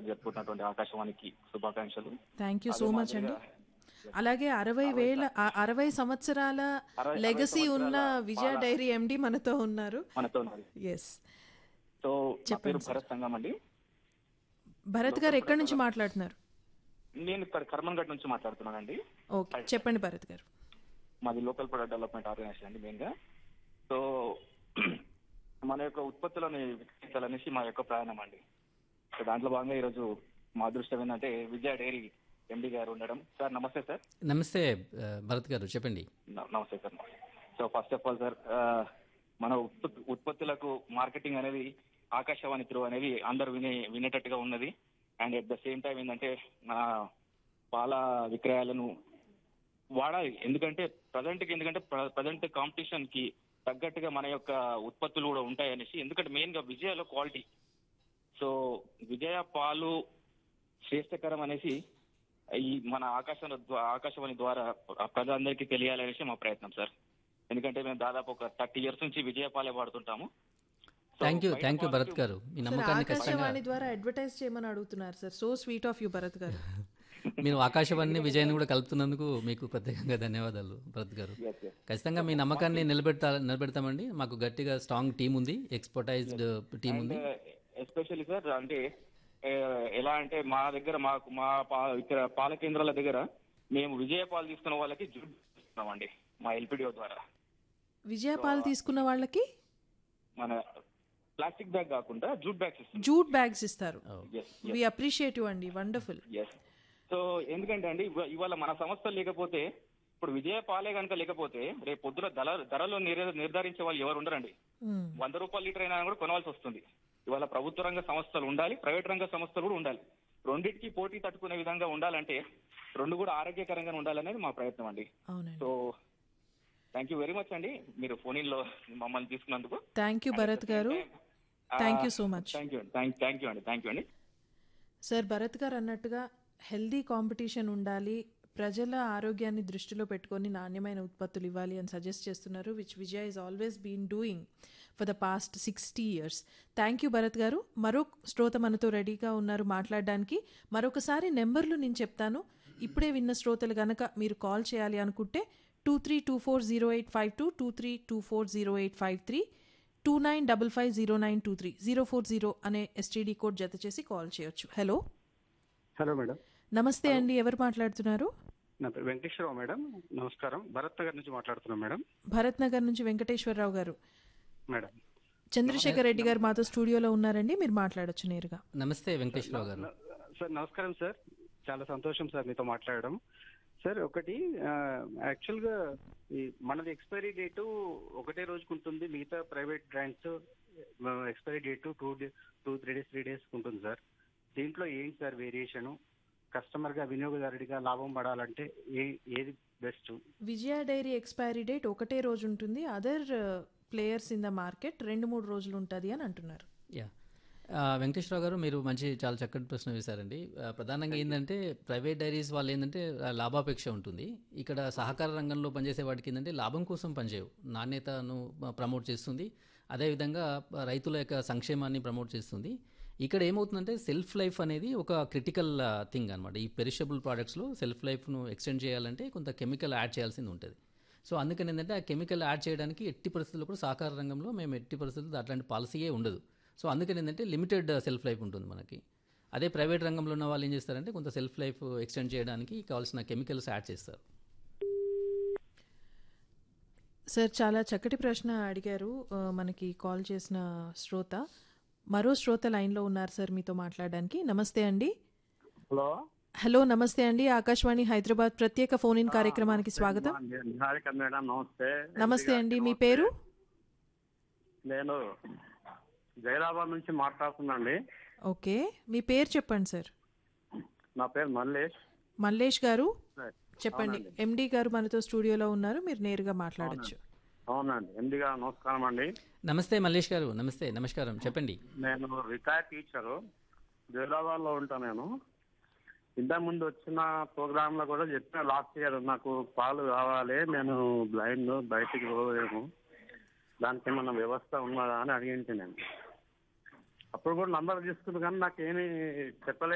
జరుపుకుంటున్నటువంటి ఆకాశవాణికి శుభాకాంక్షలు thank you అదే సో మచ్ అండి మాదిరిగా అలాగే అరవై వేల ఆ- అరవై సంవత్సరాల అరవై- లెగసీ అరవై ఉన్న సంవత్సరాల విజయ పాల- డైరీ ఎండి మనతో ఉన్నారు మనతో ఉన్నది ఎస్ సో నా చెప్పండి పేరు సార్. భరత్ సంగం అండి భరత్ గారు ఎక్కడి నుంచి మాట్లాడుతున్నారు నేను ఇక్కడ కర్మన్ఘట్ నుంచి మాట్లాడుతున్నానండి ఓకే చెప్పండి భరత్ గారు మాది లోకల్ ప్రొడక్ట్ డెవలప్మెంట్ ఆర్గనైజేషన్ అండి మెయిన్ గా సో మన యొక్క ఉత్పత్తులను విక్రయించాలనేసి మా యొక్క ప్రయాణం అండి సో దాంట్లో భాగంగా ఈరోజు మా అదృష్టం ఏంటంటే విజయ డైరీ ఎండి గారు ఉండడం సార్ నమస్తే సార్ నమస్తే ఆ, భరత్ గారు చెప్పండి న- నమస్తే sir so first of all sir ఆ, మన ఉత్పత్తి ఉత్పత్తులకు మార్కెటింగ్ అనేది ఆకాశవాణి త్రూ అనేది అందరు వినే వినేటట్టుగా ఉన్నది and at the same time ఏంటంటే మన పాల విక్రయాలను వాడాలి ఎందుకంటే ప్రజెంట్ కి ఎందుకంటే ప్రజెంట్ కాంపిటీషన్ కి తగ్గట్టుగా మన యొక్క ఉత్పత్తులు కూడా ఉంటాయి అనేసి ఎందుకంటే మెయిన్ గా విజయలో క్వాలిటీ సో విజయ పాలు శ్రేష్టకరం అనేసి ఈ మన ఆకాశ ఆకాశవాణి ద్వారా ప్రజలందరికీ తెలియాలనేసి మా ప్రయత్నం సార్ ఎందుకంటే మేము దాదాపు ఒక థర్టీ ఇయర్స్ నుంచి విజయ పాలే వాడుతుంటాము So, థ్యాంక్ యూ బయట థ్యాంక్ యూ భరత్ quality- గారు మీ సార్ నమ్మకాన్ని ఖచ్చితంగా ఆకాశవాణి ద్వారా అడ్వర్టైజ్ చేయమని అడుగుతున్నారు sir so sweet of you Bharat గారు మీరు ఆకాశవాణిని విజయాన్ని కూడా కలుపుతున్నందుకు మీకు ప్రత్యేకంగా ధన్యవాదాలు భరత్ గారు Yes, yes. ఖచ్చితంగా మీ నమ్మకాన్ని నిలబెడతా నిలబెడతామండి మాకు గట్టిగా స్ట్రాంగ్ టీం ఉంది ఎక్స్పర్టైజ్డ్ టీం ఉంది ఎస్పెషల్లీ సార్ అంటే ఏ, ఎలా అంటే మా దగ్గర మాకు మా పా- ఇక్కడ పాల కేంద్రాల దగ్గర మేము విజయ పాలు తీసుకున్న వాళ్ళకి జూట్ ఇస్తున్నామండి మా ఎల్పిడిఓ ద్వారా విజయ పాలు తీసుకున్న వాళ్ళకి మన ప్లాస్టిక్ బ్యాగ్ కాకుండా జూట్ బ్యాగ్స్ ఇస్తున్నాం జూట్ బ్యాగ్స్ ఇస్తారు Yes, వి అప్రిషియేట్ యూ అండి వండర్ఫుల్ ఎస్ సో ఎందుకంటే అండి ఇవ- ఇవాళ మన సంస్థ లేకపోతే ఇప్పుడు విజయ పాలే కనుక లేకపోతే రేపు పొద్దున ధర ధరలు నిర్- నిర్ధారించే వాళ్ళు ఎవరు ఉండరండి వంద రూపాయల లీటర్ అయినా కూడా కొనవలసి వస్తుంది ఇవాళ ప్రభుత్వ రంగ సంస్థలు ఉండాలి ప్రైవేట్ రంగ సంస్థలు కూడా ఉండాలి రెండింటికి పోటీ తట్టుకునే విధంగా ఉండాలంటే రెండు కూడా ఆరోగ్యకరంగా ఉండాలనేది మా ప్రయత్నం అండి అవునండి so thank you very much అండి మీరు ఫోన్ లో మమ్మల్ని తీసుకున్నందుకు థ్యాంక్ యూ భరత్ గారు thank you so much thank you thank you అండి థ్యాంక్ యూ అండి సార్ భరత్ గారు అన్నట్టుగా హెల్దీ కాంపిటీషన్ ఉండాలి ప్రజల ఆరోగ్యాన్ని దృష్టిలో పెట్టుకొని నాణ్యమైన ఉత్పత్తులు ఇవ్వాలి అని సజెస్ట్ చేస్తున్నారు which Vijay is always been doing for the past sixty years thank you Bharat గారు మరో శ్రోత మనతో రెడీగా ఉన్నారు మాట్లాడడానికి మరొకసారి నెంబర్లు నేను చెప్తాను ఇప్పుడే విన్న శ్రోతలు గనక మీరు కాల్ చేయాలి అనుకుంటే two three two four zero eight five two two three two four zero eight five three two nine double five zero nine two three zero four zero అనే ఎస్టీడీ కోడ్ జత చేసి కాల్ చేయొచ్చు hello hello madam నమస్తే అండి ఎవరు మాట్లాడుతున్నారు నా పేరు వెంకటేశ్వరరావు మేడం నమస్కారం భరత్ నగర్ నుంచి మాట్లాడుతున్నాం మేడం భరత్ నగర్ నుంచి వెంకటేశ్వరరావు గారు మేడం చంద్రశేఖర్ రెడ్డి గారు మాతో స్టూడియోలో ఉన్నారండి మీరు మాట్లాడొచ్చు నేరుగా నమస్తే వెంకటేశ్వరరావు గారు సార్ నమస్కారం సార్ చాలా సంతోషం సార్ మీతో మాట్లాడడం సార్ ఒకటి ఆ, యాక్చువల్గా ఈ మనది ఎక్స్పైరీ డేటు ఒకటే రోజుకు ఉంటుంది మిగతా private brands expiry date two day two three days three days ఉంటుంది సార్ దీంట్లో ఏంటి సార్ వేరియేషను కస్టమర్గా వినియోగదారుడిగా లాభం పడాలంటే ఏ ఏది best Vijaya dairy expiry date ఒకటే రోజు ఉంటుంది other players in the market రెండు మూడు రోజులు ఉంటుంది అని అంటున్నారు యా ఆ, వెంకటేశ్వరరావు గారు మీరు మంచి చాలా చక్కటి ప్రశ్న వేశారండి ఆ, ప్రధానంగా ఏంటంటే ప్రైవేట్ డైరీస్ వాళ్ళు ఏంటంటే ఆ, లాభాపేక్ష ఉంటుంది ఇక్కడ సహకార రంగంలో పనిచేసే వాటికి ఏంటంటే లాభం కోసం పనిచేయవు నాణ్యతను ఆ, ప్రమోట్ చేస్తుంది అదేవిధంగా ఆ, రైతుల యొక్క సంక్షేమాన్ని ప్రమోట్ చేస్తుంది ఇక్కడ ఏమవుతుందంటే సెల్ఫ్ లైఫ్ అనేది ఒక క్రిటికల్ థింగ్ అనమాట ఈ పెరిషబుల్ ప్రోడక్ట్స్లో సెల్ఫ్ లైఫ్ను ఎక్స్టెండ్ చేయాలంటే కొంత కెమికల్ యాడ్ చేయాల్సింది ఉంటుంది సో అందుకని ఏంటంటే ఆ కెమికల్ యాడ్ చేయడానికి ఎట్టి పరిస్థితుల్లో కూడా సహకార రంగంలో మేము ఎట్టి పరిస్థితుల్లో అట్లాంటి పాలసీయే ఉండదు సో అందుకని ఏంటంటే లిమిటెడ్ సెల్ఫ్ లైఫ్ ఉంటుంది మనకి అదే ప్రైవేట్ రంగంలో ఉన్న వాళ్ళు ఏం చేస్తారంటే కొంత సెల్ఫ్ లైఫ్ ఎక్స్టెండ్ చేయడానికి కావాల్సిన కెమికల్స్ యాడ్ చేస్తారు సార్ చాలా చక్కటి ప్రశ్న అడిగారు ఆ, మనకి కాల్ చేసిన శ్రోత మరో శ్రోత లైన్లో ఉన్నారు సార్ మీతో మాట్లాడడానికి నమస్తే అండి హలో హలో నమస్తే అండి ఆకాశవాణి హైదరాబాద్ ప్రత్యేక ఫోన్ ఇన్ కార్యక్రమానికి స్వాగతం నిహారిక మేడం నమస్తే నమస్తే అండి మీ పేరు నేను జైరాబాద్ నుంచి మాట్లాడుతున్నాండి ఓకే మీ పేరు చెప్పండి సార్ నా పేరు మల్లేష్ మల్లేష్ గారు చెప్పండి ఎండి గారు మనతో స్టూడియోలో ఉన్నారు మీరు నేరుగా మాట్లాడొచ్చు అవునండి ఎండి గారు నమస్కారం అండి నమస్తే మల్లేష్ గారు నమస్తే నమస్కారం చెప్పండి నేను రిటైర్డ్ టీచరు జైరాబాద్ లో ఉంటాను నేను ఇంతకు ముందు వచ్చిన ప్రోగ్రామ్ లో కూడా చెప్పిన లాస్ట్ ఇయర్ నాకు పాలు కావాలి నేను బ్లైండ్ బయటికి పోలేము దానికి ఏమన్నా వ్యవస్థ ఉన్నదా అని అడిగింటి నేను అప్పుడు కూడా నంబర్ తీసుకుంది కానీ నాకు ఏమీ చెప్పలేదు